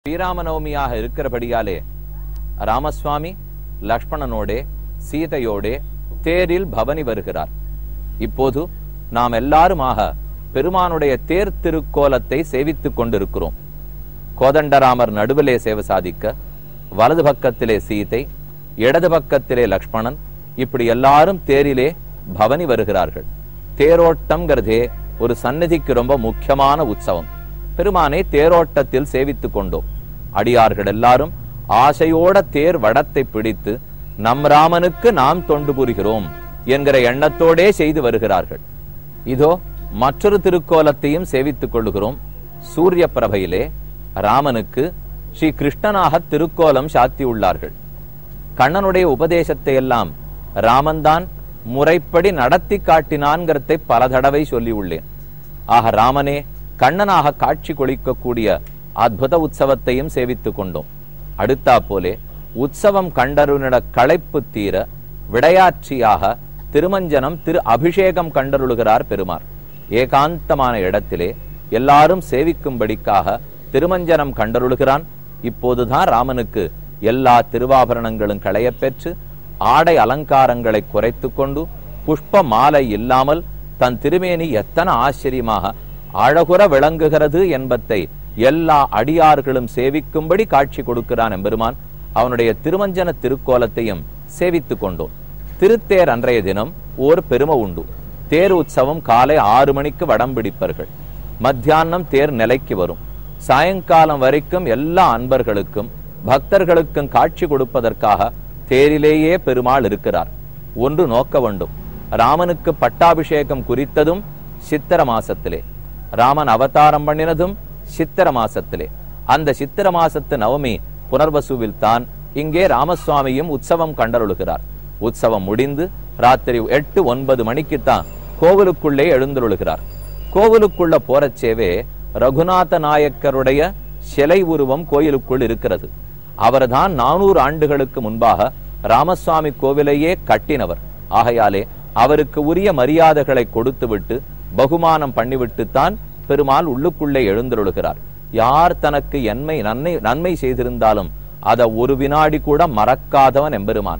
ஸ்ரீராமநவமியாக இருக்கிறபடியாலே ராமசுவாமி லக்ஷ்மணனோடே சீதையோடே தேரில் பவனி வருகிறார் இப்போது நாம் எல்லாருமாக பெருமானுடைய தேர் திருக்கோலத்தை சேவித்துக் கொண்டிருக்கிறோம் கோதண்டராமர் நடுவிலே சேவை சாதிக்க வலது பக்கத்திலே சீதை இடது பக்கத்திலே லக்ஷ்மணன் இப்படி எல்லாரும் தேரிலே பவனி வருகிறார்கள் தேரோட்டம்ங்கிறதே ஒரு சந்நிதிக்கு ரொம்ப முக்கியமான உற்சவம் பெருமானை தேரோட்டத்தில் சேவித்துக் கொண்டோம் அடியார்கள் எல்லாரும் ஆசையோட தேர் வடத்தை பிடித்து நம் ராமனுக்கு நாம் தொண்டு புரிகிறோம் என்கிற எண்ணத்தோடே செய்து வருகிறார்கள் இதோ மற்றொரு திருக்கோலத்தையும் சேவித்துக் கொள்ளுகிறோம் சூரிய பிரபையிலே ராமனுக்கு ஸ்ரீ கிருஷ்ணனாக திருக்கோலம் சாத்தியுள்ளார்கள் கண்ணனுடைய உபதேசத்தை எல்லாம் ராமன்தான் முறைப்படி நடத்தி காட்டினான்கிறதை பல தடவை சொல்லியுள்ளேன் ஆக ராமனே கண்ணனாக காட்சி கொளிக்கக்கூடிய அற்புத உற்சவத்தையும் சேவித்துக் கொண்டோம் அடுத்தா போலே உற்சவம் கண்டருனிட களைப்பு தீர விடையாட்சியாக திருமஞ்சனம் திரு அபிஷேகம் கண்டருளுகிறார் பெருமார் ஏகாந்தமான இடத்திலே எல்லாரும் சேவிக்கும்படிக்காக திருமஞ்சனம் கண்டருளுகிறான் இப்போதுதான் ராமனுக்கு எல்லா திருவாபரணங்களும் களையப்பெற்று ஆடை அலங்காரங்களை குறைத்து கொண்டு புஷ்ப மாலை இல்லாமல் தன் திருமேனி எத்தனை ஆச்சரியமாக அழகுற விளங்குகிறது என்பதை எல்லா அடியார்களும் சேவிக்கும்படி காட்சி கொடுக்கிறான் எம்பெருமான் அவனுடைய திருமஞ்சன திருக்கோலத்தையும் சேவித்துக் கொண்டோம் திருத்தேர் அன்றைய தினம் ஓர் பெருமை உண்டு தேர் உற்சவம் காலை ஆறு மணிக்கு வடம் பிடிப்பார்கள் மத்தியானம் தேர் நிலைக்கு வரும் சாயங்காலம் வரைக்கும் எல்லா அன்பர்களுக்கும் பக்தர்களுக்கும் காட்சி கொடுப்பதற்காக தேரிலேயே பெருமாள் இருக்கிறார் ஒன்று நோக்க வேண்டும் ராமனுக்கு பட்டாபிஷேகம் குறித்ததும் சித்திர மாசத்திலே ராமன் அவதாரம் பண்ணினதும் சித்திர மாசத்திலே அந்த சித்திர மாசத்து நவமி புனர்வசுவில் தான் இங்கே ராமசுவாமியும் உற்சவம் கண்டருளுகிறார் உற்சவம் முடிந்து ராத்திரி எட்டு ஒன்பது மணிக்குத்தான் கோவிலுக்குள்ளே எழுந்தருளுகிறார் கோவிலுக்குள்ள போறச்சேவே ரகுநாத நாயக்கருடைய சிலை உருவம் கோயிலுக்குள் இருக்கிறது அவர்தான் நானூறு ஆண்டுகளுக்கு முன்பாக ராமசுவாமி கோவிலையே கட்டினவர் ஆகையாலே அவருக்கு உரிய மரியாதைகளை கொடுத்துவிட்டு பகுமானம் பண்ணிவிட்டுத்தான் பெருமாள் உள்ளுக்குள்ளே எழுந்தருளுகிறார் யார் தனக்கு என்மை நன்மை நன்மை செய்திருந்தாலும் அத ஒரு வினாடி கூட மறக்காதவன் எம்பெருமான்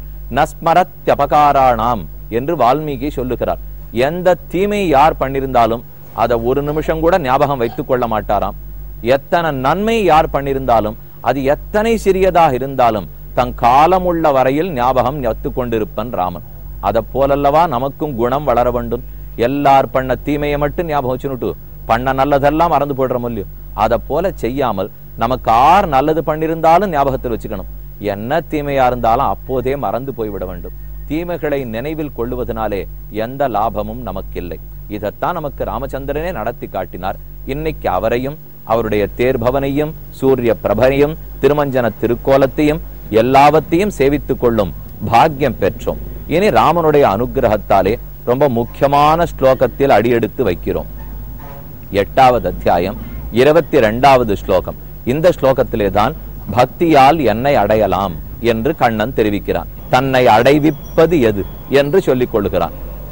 நஸ்மரத்யபகாராணாம் என்று வால்மீகி சொல்லுகிறார் எந்த தீமை யார் பண்ணிருந்தாலும் அத ஒரு நிமிஷம் கூட ஞாபகம் வைத்துக் கொள்ள மாட்டாராம் எத்தனை நன்மை யார் பண்ணிருந்தாலும் அது எத்தனை சிறியதாக இருந்தாலும் தன் காலம் உள்ள வரையில் ஞாபகம் வைத்து கொண்டிருப்பன் ராமன் அத போலல்லவா நமக்கும் குணம் வளர வேண்டும் எல்லார் பண்ண தீமையை மட்டும் ஞாபகம் வச்சுனுட்டு பண்ண நல்லதெல்லாம் மறந்து போடுறோம் இல்லையோ அத போல செய்யாமல் நமக்கு ஆர் நல்லது பண்ணிருந்தாலும் ஞாபகத்தில் வச்சுக்கணும் என்ன தீமையா இருந்தாலும் அப்போதே மறந்து போய்விட வேண்டும் தீமைகளை நினைவில் கொள்ளுவதனாலே எந்த லாபமும் நமக்கில்லை இதைத்தான் நமக்கு ராமச்சந்திரனே நடத்தி காட்டினார் இன்னைக்கு அவரையும் அவருடைய தேர்பவனையும் சூரிய பிரபனையும் திருமஞ்சன திருக்கோலத்தையும் எல்லாவற்றையும் சேவித்துக் கொள்ளும் பாக்கியம் பெற்றோம் இனி ராமனுடைய அனுகிரகத்தாலே ரொம்ப முக்கியமான ஸ்லோகத்தில் அடியெடுத்து வைக்கிறோம் எட்டாவது அத்தியாயம் இருபத்தி இரண்டாவது ஸ்லோகம் இந்த ஸ்லோகத்திலே தான் பக்தியால் என்னை அடையலாம் என்று கண்ணன் தெரிவிக்கிறான் தன்னை அடைவிப்பது எது என்று சொல்லிக் கொள்கிறான்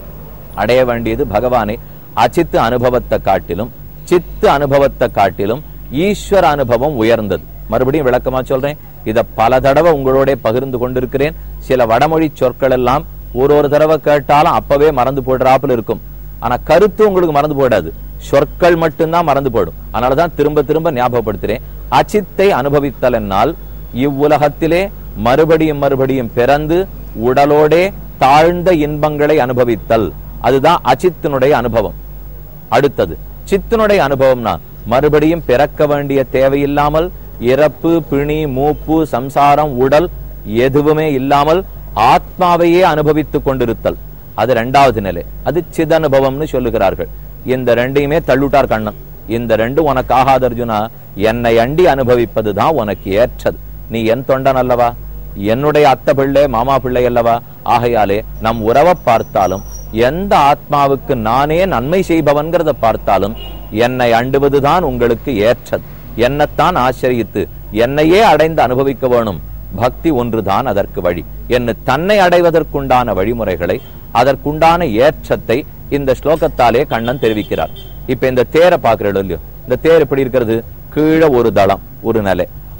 அடைய வேண்டியது பகவானை அச்சித்து அனுபவத்தை காட்டிலும் சித்து அனுபவத்தை காட்டிலும் ஈஸ்வர அனுபவம் உயர்ந்தது மறுபடியும் விளக்கமா சொல்றேன் இத பல தடவை உங்களோட பகிர்ந்து கொண்டிருக்கிறேன் சில வடமொழி சொற்கள் எல்லாம் ஒரு ஒரு தடவை கேட்டாலும் அப்பவே மறந்து போடுறாப்புல இருக்கும் ஆனா கருத்து உங்களுக்கு மறந்து போடாது சொற்கள் மட்டும்தான் மறந்து போடும் அதனாலதான் திரும்ப திரும்ப ஞாபகப்படுத்துறேன் அச்சித்தை அனுபவித்தல் என்னால் இவ்வுலகத்திலே மறுபடியும் மறுபடியும் பிறந்து உடலோடே தாழ்ந்த இன்பங்களை அனுபவித்தல் அதுதான் அச்சித்தினுடைய அனுபவம் அடுத்தது சித்தினுடைய அனுபவம்னா மறுபடியும் பிறக்க வேண்டிய தேவையில்லாமல் இறப்பு பிணி மூப்பு சம்சாரம் உடல் எதுவுமே இல்லாமல் ஆத்மாவையே அனுபவித்துக் கொண்டிருத்தல் அது ரெண்டாவது நிலை அது சிதனுபவம்னு சொல்லுகிறார்கள் இந்த ரெண்டையுமே தள்ளுட்டார் கண்ணன் இந்த ரெண்டு உனக்கு ஆகாத அர்ஜுனா என்னை அண்டி அனுபவிப்பதுதான் உனக்கு ஏற்றது நீ என் தொண்டன் அல்லவா என்னுடைய அத்தை பிள்ளை மாமா பிள்ளை அல்லவா ஆகையாலே நம் உறவை பார்த்தாலும் எந்த ஆத்மாவுக்கு நானே நன்மை செய்பவன்கிறத பார்த்தாலும் என்னை அண்டுவதுதான் உங்களுக்கு ஏற்றது என்னத்தான் ஆச்சரியித்து என்னையே அடைந்து அனுபவிக்க வேணும் பக்தி ஒன்றுதான் அதற்கு வழி என்று தன்னை அடைவதற்குண்டான வழிமுறைகளை அதற்குண்டான ஏற்றத்தை இந்த ஸ்லோகத்தாலே கண்ணன் தெரிவிக்கிறார் இப்ப இந்த தேரை பாக்குறோம் இல்லையோ இந்த தேர் எப்படி இருக்கிறது கீழே ஒரு தளம் ஒரு நிலை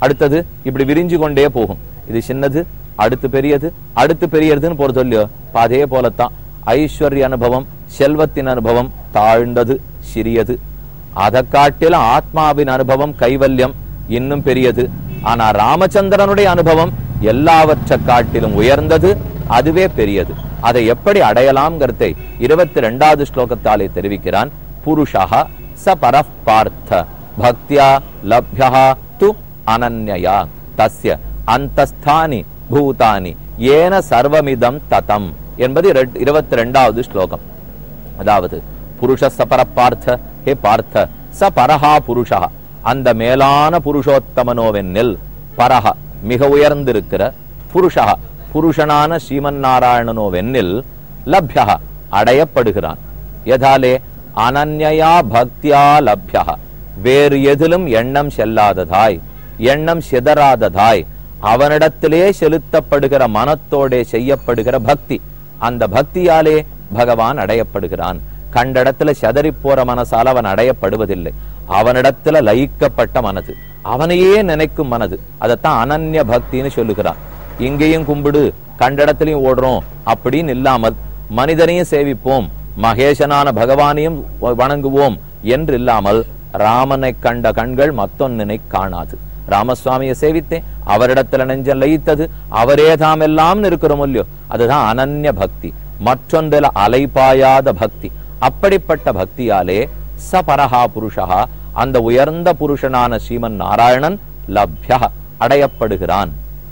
அடுத்தது இப்படி விரிஞ்சு கொண்டே போகும் இது சின்னது அடுத்து பெரியது அடுத்து பெரியதுன்னு போறது இல்லையோ இப்ப அதே போலத்தான் ஐஸ்வர்ய அனுபவம் செல்வத்தின் அனுபவம் தாழ்ந்தது சிறியது அதை காட்டிலும் ஆத்மாவின் அனுபவம் கைவல்யம் இன்னும் பெரியது ஆனா ராமச்சந்திரனுடைய அனுபவம் எல்லாவற்றை காட்டிலும் உயர்ந்தது அதுவே பெரியது அதை எப்படி அடையலாம்ங்கிறதை இருபத்தி ரெண்டாவது ஸ்லோகத்தாலே தெரிவிக்கிறான் புருஷா ச பரப் பார்த்த பக்தியா லப்யா து அனன்யயா தஸ்ய அந்தஸ்தானி பூதானி ஏன சர்வமிதம் ததம் என்பது இருபத்தி ரெண்டாவது ஸ்லோகம் அதாவது புருஷ சபர பார்த்த ஹே பார்த்த ச பரஹா புருஷா அந்த மேலான புருஷோத்தமனோவென்னில் பரஹ மிக உயர்ந்திருக்கிற புருஷா புருஷனான ஸ்ரீமன் நாராயணனோவென்னில் லப்யா அடையப்படுகிறான் எதாலே அனன்யா பக்தியா லப்யா வேறு எதிலும் எண்ணம் செல்லாததாய் எண்ணம் சிதறாததாய் அவனிடத்திலே செலுத்தப்படுகிற மனத்தோடே செய்யப்படுகிற பக்தி அந்த பக்தியாலே பகவான் அடையப்படுகிறான் கண்டடத்துல செதறி போற மனசால அவன் அடையப்படுவதில்லை அவனிடத்துல லயிக்கப்பட்ட மனது அவனையே நினைக்கும் மனது அதைத்தான் அனன்ய பக்தின்னு சொல்லுகிறான் இங்கேயும் கும்பிடு கண்டடத்திலையும் ஓடுறோம் அப்படின்னு இல்லாமல் மனிதனையும் சேவிப்போம் மகேசனான பகவானையும் வணங்குவோம் என்று இல்லாமல் ராமனை கண்ட கண்கள் மத்தொன்னினை காணாது ராமசுவாமியை சேவித்தேன் அவரிடத்துல நெஞ்சம் லயித்தது அவரே தாம் எல்லாம் இருக்கிறோம் இல்லையோ அதுதான் அனன்ய பக்தி மற்றொன்றில் அலைபாயாத பக்தி அப்படிப்பட்ட பக்தியாலே சபரஹா புருஷா அந்த உயர்ந்த புருஷனான ஸ்ரீமன் நாராயணன் லப்யா அடையப்படுகிறான்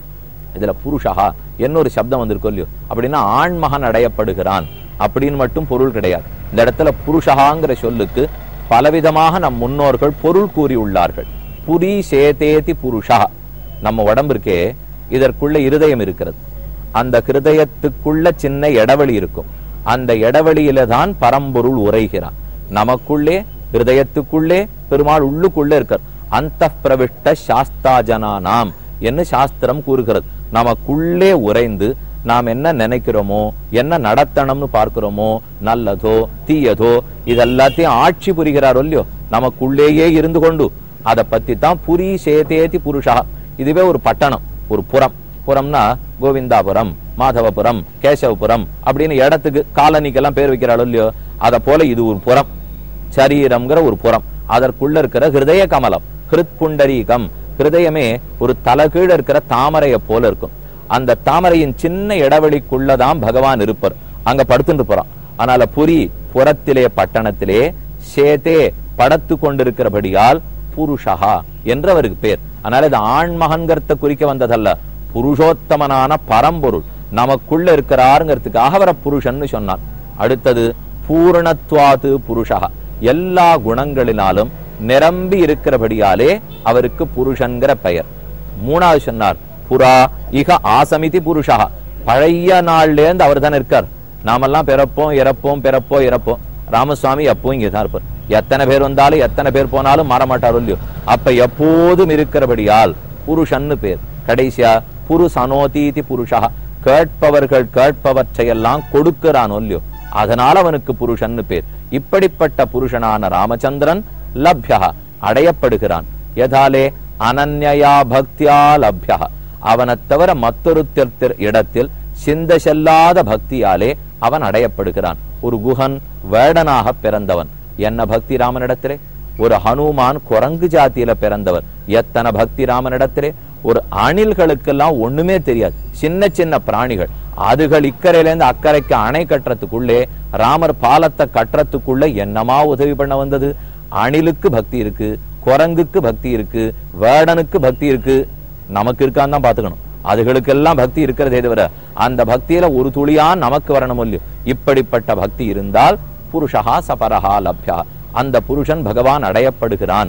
இதுல புருஷா என்னொரு சப்தம் வந்திருக்கும் இல்லையோ அப்படின்னா ஆண்மகன் அடையப்படுகிறான் அப்படின்னு மட்டும் பொருள் கிடையாது இந்த இடத்துல புருஷகாங்கிற சொல்லுக்கு பலவிதமாக நம் முன்னோர்கள் பொருள் கூறியுள்ளார்கள் புரி சேதேதி புருஷா நம்ம உடம்பு இருக்கே இதற்குள்ள இருதயம் இருக்கிறது அந்த ஹிருதயத்துக்குள்ள சின்ன இடவெளி இருக்கும் அந்த இடவெளியில தான் பரம்பொருள் உரைகிறான் நமக்குள்ளே ஹிருதயத்துக்குள்ளே பெருமாள் உள்ளுக்குள்ளே இருக்கார் அந்த பிரவிஷ்ட சாஸ்தாஜனா நாம் என்று சாஸ்திரம் கூறுகிறது நமக்குள்ளே உறைந்து நாம் என்ன நினைக்கிறோமோ என்ன நடத்தணும்னு பார்க்கிறோமோ நல்லதோ தீயதோ இதெல்லாத்தையும் ஆட்சி புரிகிறார் இல்லையோ நமக்குள்ளேயே இருந்து கொண்டு அதை பத்தி தான் புரி சேதேதி புருஷா இதுவே ஒரு பட்டணம் ஒரு புறம் புறம்னா கோவிந்தாபுரம் மாதவபுரம் கேசவபுரம் அப்படின்னு இடத்துக்கு காலனிக்கெல்லாம் பேர் வைக்கிறாள் இல்லையோ அத போல இது ஒரு புறம் சரீரம்ங்கிற ஒரு புறம் அதற்குள்ள இருக்கிற ஹிருதய கமலம் ஹிருத் புண்டரீகம் ஹிருதயமே ஒரு தலகீழ இருக்கிற தாமரைய போல இருக்கும் அந்த தாமரையின் சின்ன இடைவெளிக்குள்ளதான் பகவான் இருப்பார் அங்க படுத்துட்டு போறான் அதனால புரி புறத்திலே பட்டணத்திலே சேதே படத்து கொண்டிருக்கிறபடியால் புருஷா என்று அவருக்கு பேர் அதனால இது ஆண்மகன்கிறத குறிக்க வந்ததல்ல புருஷோத்தமனான பரம்பொருள் நமக்குள்ள இருக்கிறாருங்கிறதுக்காக அவரை புருஷன்னு சொன்னான் அடுத்தது பூரணத்வாது புருஷா எல்லா குணங்களினாலும் நிரம்பி இருக்கிறபடியாலே அவருக்கு புருஷன்கிற பெயர் மூணாவது சொன்னார் புறா இக ஆசமிதி புருஷா பழைய நாள்ல இருந்து அவர் தான் இருக்கார் நாமெல்லாம் பிறப்போம் இறப்போம் பிறப்போ இறப்போம் ராமசுவாமி எப்பவும் இங்கே தான் இருப்பார் எத்தனை பேர் வந்தாலும் எத்தனை பேர் போனாலும் மாறமாட்டார் இல்லையோ அப்ப எப்போதும் இருக்கிறபடியால் புருஷன்னு பேர் கடைசியா புருஷனோதீதி புருஷா கேட்பவர்கள் கேட்பவற்றையெல்லாம் கொடுக்கிறான் இல்லையோ அதனால அவனுக்கு புருஷன்னு பேர் இப்படிப்பட்ட புருஷனான ராமச்சந்திரன் லப்யா அடையப்படுகிறான் எதாலே அனன்யா பக்தியா லப்யா அவனைத் தவிர மற்றொரு இடத்தில் சிந்த செல்லாத பக்தியாலே அவன் அடையப்படுகிறான் ஒரு குஹன் வேடனாக பிறந்தவன் என்ன பக்தி ராமனிடத்திலே ஒரு ஹனுமான் குரங்கு ஜாத்தியில பிறந்தவர் எத்தனை பக்தி ராமனிடத்திலே ஒரு அணில்களுக்கெல்லாம் ஒண்ணுமே தெரியாது சின்ன சின்ன பிராணிகள் அதுகள் இக்கரையில இருந்து அக்கறைக்கு அணை கட்டுறதுக்குள்ளே ராமர் பாலத்தை கட்டுறதுக்குள்ள என்னமா உதவி பண்ண வந்தது அணிலுக்கு பக்தி இருக்கு குரங்குக்கு பக்தி இருக்கு வேடனுக்கு பக்தி இருக்கு நமக்கு இருக்கான்னு தான் பாத்துக்கணும் அதுகளுக்கெல்லாம் பக்தி இருக்கிறதே தவிர அந்த பக்தியில ஒரு துளியா நமக்கு வரணும் இல்லையோ இப்படிப்பட்ட பக்தி இருந்தால் புருஷா சபரஹா லப்யா அந்த புருஷன் பகவான் அடையப்படுகிறான்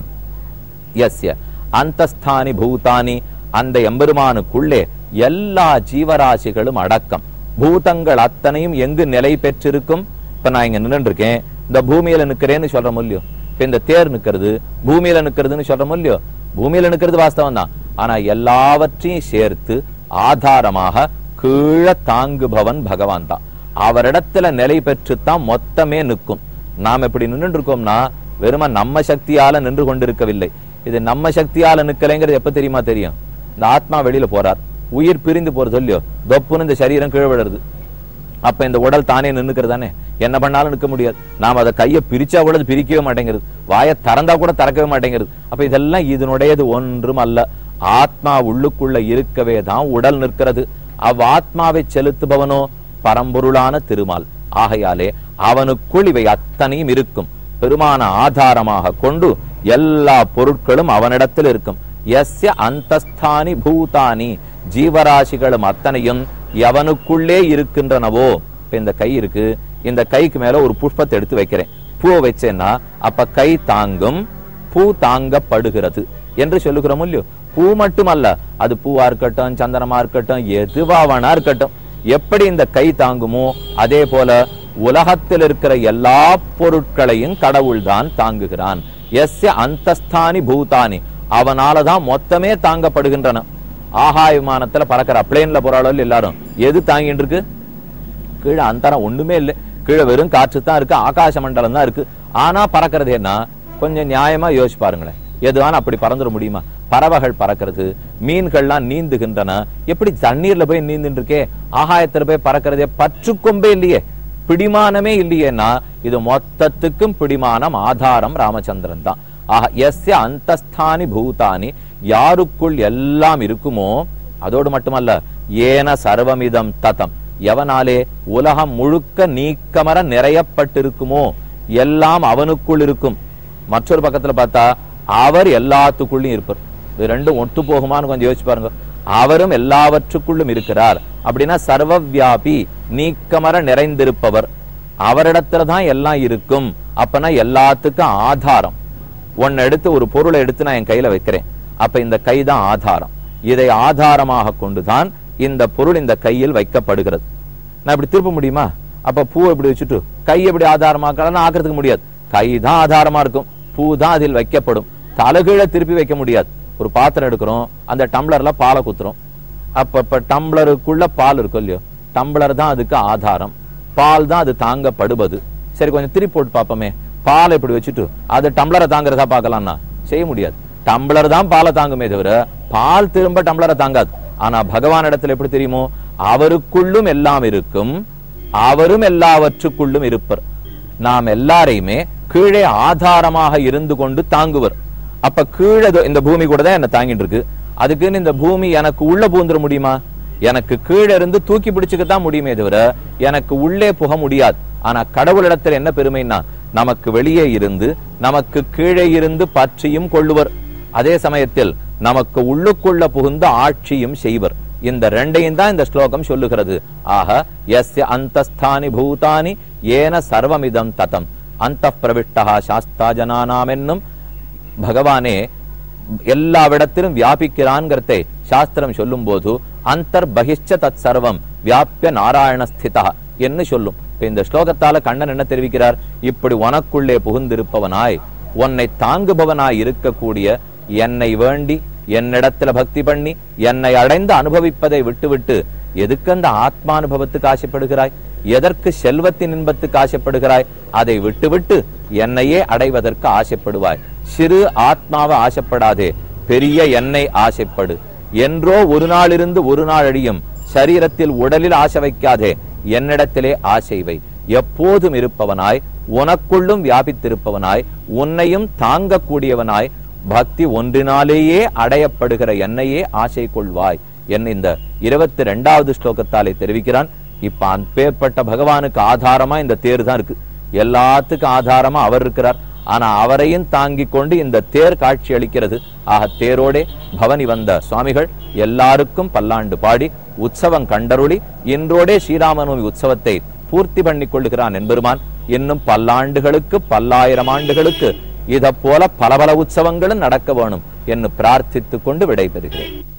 எஸ்ய அந்தஸ்தானி பூதானி அந்த எம்பெருமானுக்குள்ளே எல்லா ஜீவராசிகளும் அடக்கம் பூதங்கள் அத்தனையும் எங்கு நிலை பெற்றிருக்கும் இப்ப நான் இங்க நின்று இருக்கேன் இந்த பூமியில நிக்கிறேன்னு சொல்றோம் இல்லையோ இப்ப இந்த தேர் நிக்கிறது பூமியில நிக்கிறதுன்னு சொல்றோம் இல்லையோ பூமியில நிக்கிறது வாஸ்தவம் தான் ஆனா எல்லாவற்றையும் சேர்த்து ஆதாரமாக கீழ தாங்குபவன் பகவான் தான் அவரிடத்துல நிலை பெற்றுத்தான் மொத்தமே நிற்கும் நாம் எப்படி நின்று இருக்கோம்னா வெறும நம்ம சக்தியால நின்று கொண்டிருக்கவில்லை இது நம்ம சக்தியால நிக்கலைங்கிறது எப்ப தெரியுமா தெரியும் இந்த ஆத்மா வெளியில போறார் உயிர் பிரிந்து போறது இல்லையோ தொப்புன்னு இந்த சரீரம் கீழே விழுறது அப்ப இந்த உடல் தானே நின்னுக்கிறது தானே என்ன பண்ணாலும் நிக்க முடியாது நாம அதை கையை பிரிச்சா கூட அது பிரிக்கவே மாட்டேங்கிறது வாயை திறந்தா கூட திறக்கவே மாட்டேங்கிறது அப்ப இதெல்லாம் இதனுடையது ஒன்றும் அல்ல ஆத்மா உள்ளுக்குள்ள இருக்கவே தான் உடல் நிற்கிறது அவ் ஆத்மாவை செலுத்துபவனோ பரம்பொருளான திருமால் ஆகையாலே அவனுக்குள் இவை அத்தனையும் இருக்கும் பெருமான ஆதாரமாக கொண்டு எல்லா பொருட்களும் அவனிடத்தில் இருக்கும் எஸ்ய அந்தஸ்தானி பூதானி ஜீவராசிகளும் அத்தனையும் எவனுக்குள்ளே இருக்கின்றனவோ இப்ப இந்த கை இருக்கு இந்த கைக்கு மேல ஒரு புஷ்பத்தை எடுத்து வைக்கிறேன் பூவை வச்சேன்னா அப்ப கை தாங்கும் பூ தாங்கப்படுகிறது என்று சொல்லுகிறோம் இல்லையோ பூ மட்டுமல்ல அது பூவா இருக்கட்டும் சந்தனமா இருக்கட்டும் எதுவாவனா இருக்கட்டும் எப்படி இந்த கை தாங்குமோ அதே போல உலகத்தில் இருக்கிற எல்லா பொருட்களையும் கடவுள் தான் தாங்குகிறான் எஸ்ய அந்தஸ்தானி பூதானி அவனாலதான் மொத்தமே தாங்கப்படுகின்றன ஆகாய விமானத்துல பறக்கிற பிளேன்ல போறாளோ எல்லாரும் எது தாங்கிட்டு இருக்கு கீழே அந்தரம் ஒண்ணுமே இல்லை கீழே வெறும் காற்று தான் இருக்கு ஆகாச மண்டலம் தான் இருக்கு ஆனா பறக்கிறது என்ன கொஞ்சம் நியாயமா யோசிச்சு பாருங்களேன் எதுவான அப்படி பறந்துட முடியுமா பறவைகள் பறக்கிறது மீன்கள்லாம் நீந்துகின்றன எப்படி தண்ணீர்ல போய் நீந்துட்டு இருக்கே ஆகாயத்துல போய் பறக்கிறதே பற்றுக்கொம்பே இல்லையே பிடிமானமே இல்லையேன்னா இது மொத்தத்துக்கும் பிடிமானம் ஆதாரம் ராமச்சந்திரன் தான் ஆக எஸ்ய அந்தஸ்தானி பூதானி யாருக்குள் எல்லாம் இருக்குமோ அதோடு மட்டுமல்ல ஏன சர்வமிதம் ததம் எவனாலே உலகம் முழுக்க நீக்கமர நிறையப்பட்டிருக்குமோ எல்லாம் அவனுக்குள் இருக்கும் மற்றொரு பக்கத்துல பார்த்தா அவர் எல்லாத்துக்குள்ளயும் இருப்பார் இது ரெண்டும் ஒட்டு போகுமான்னு கொஞ்சம் யோசிச்சு பாருங்க அவரும் எல்லாவற்றுக்குள்ளும் இருக்கிறார் அப்படின்னா சர்வவியாபி நீக்கமர நிறைந்திருப்பவர் அவரிடத்துல தான் எல்லாம் இருக்கும் அப்பனா எல்லாத்துக்கும் ஆதாரம் ஒன்னு எடுத்து ஒரு பொருளை எடுத்து நான் என் கையில வைக்கிறேன் அப்ப இந்த கை தான் ஆதாரம் இதை ஆதாரமாக கொண்டுதான் இந்த பொருள் இந்த கையில் வைக்கப்படுகிறது நான் இப்படி திருப்ப முடியுமா அப்ப பூ இப்படி வச்சுட்டு கை எப்படி ஆதாரமாக்கலாம் ஆக்கிறதுக்கு முடியாது கை தான் ஆதாரமா இருக்கும் பூ தான் அதில் வைக்கப்படும் தலகீழ திருப்பி வைக்க முடியாது ஒரு பாத்திரம் எடுக்கிறோம் அந்த டம்ளர்ல பாலை குத்துறோம் அப்ப இப்ப டம்ளருக்குள்ள பால் இருக்கும் இல்லையோ டம்ளர் தான் அதுக்கு ஆதாரம் பால் தான் அது தாங்கப்படுவது சரி கொஞ்சம் திருப்பி போட்டு பார்ப்போமே பாலை இப்படி வச்சுட்டு அது டம்ளரை தாங்குறதா பார்க்கலாம்னா செய்ய முடியாது டம்ளர் தான் பாலை தாங்குமே தவிர பால் திரும்ப டம்ளரை தாங்காது ஆனா பகவான் இடத்துல எப்படி தெரியுமோ அவருக்குள்ளும் எல்லாம் இருக்கும் அவரும் எல்லாவற்றுக்குள்ளும் இருப்பர் நாம் எல்லாரையுமே கீழே ஆதாரமாக இருந்து கொண்டு தாங்குவர் அப்ப கீழே இதோ இந்த பூமி கூட தான் என்ன தாங்கிட்டு இருக்கு அதுக்குன்னு இந்த பூமி எனக்கு உள்ள பூந்துட முடியுமா எனக்கு கீழே இருந்து தூக்கி பிடிச்சுக்கத்தான் முடியுமே தவிர எனக்கு உள்ளே புக முடியாது ஆனா கடவுளிடத்தில் என்ன பெருமைன்னா நமக்கு வெளியே இருந்து நமக்கு கீழே இருந்து பற்றியும் கொள்ளுவர் அதே சமயத்தில் நமக்கு உள்ளுக்குள்ள புகுந்து ஆட்சியும் செய்வர் இந்த ரெண்டையும் தான் இந்த ஸ்லோகம் சொல்லுகிறது ஆக எஸ்ய அந்தஸ்தானி பூதானி ஏன சர்வமிதம் ததம் அந்த பிரவிஷ்டா சாஸ்தா ஜனானாம் என்னும் பகவானே எல்லாவிடத்திலும் வியாபிக்கிறான்கிறதை சாஸ்திரம் சொல்லும் போது அந்தர் பகிஷ்ச தத் சர்வம் வியாபிய நாராயண ஸ்திதா என்று சொல்லும் இப்ப இந்த ஸ்லோகத்தால கண்ணன் என்ன தெரிவிக்கிறார் இப்படி உனக்குள்ளே புகுந்திருப்பவனாய் உன்னை தாங்குபவனாய் இருக்கக்கூடிய என்னை வேண்டி என்னிடத்துல பக்தி பண்ணி என்னை அடைந்து அனுபவிப்பதை விட்டுவிட்டு எதுக்கு அந்த ஆத்மானுபவத்துக்கு ஆசைப்படுகிறாய் எதற்கு செல்வத்தின் இன்பத்துக்கு ஆசைப்படுகிறாய் அதை விட்டுவிட்டு என்னையே அடைவதற்கு ஆசைப்படுவாய் சிறு ஆத்மாவை ஆசைப்படாதே பெரிய என்னை ஆசைப்படு என்றோ ஒரு நாளிருந்து ஒரு நாள் அழியும் சரீரத்தில் உடலில் ஆசை வைக்காதே என்னிடத்திலே ஆசை வை எப்போதும் இருப்பவனாய் உனக்குள்ளும் வியாபித்திருப்பவனாய் உன்னையும் தாங்கக்கூடியவனாய் பக்தி ஒன்றினாலேயே அடையப்படுகிற என்னையே ஆசை கொள்வாய் என்ன இந்த இருபத்தி ரெண்டாவது ஸ்லோகத்தாலே தெரிவிக்கிறான் இப்ப அப்பேற்பட்ட பகவானுக்கு ஆதாரமா இந்த தேர் தான் இருக்கு எல்லாத்துக்கும் ஆதாரமா அவர் இருக்கிறார் ஆனா அவரையும் தாங்கிக் கொண்டு இந்த தேர் காட்சி அளிக்கிறது ஆக தேரோடே பவனி வந்த சுவாமிகள் எல்லாருக்கும் பல்லாண்டு பாடி உற்சவம் கண்டருளி இன்றோடே ஸ்ரீராமநவமி உற்சவத்தை பூர்த்தி பண்ணி கொள்ளுகிறான் என்பெருமான் இன்னும் பல்லாண்டுகளுக்கு பல்லாயிரம் ஆண்டுகளுக்கு இதை போல பல பல உற்சவங்களும் நடக்க வேணும் என்று பிரார்த்தித்துக் கொண்டு விடைபெறுகிறேன்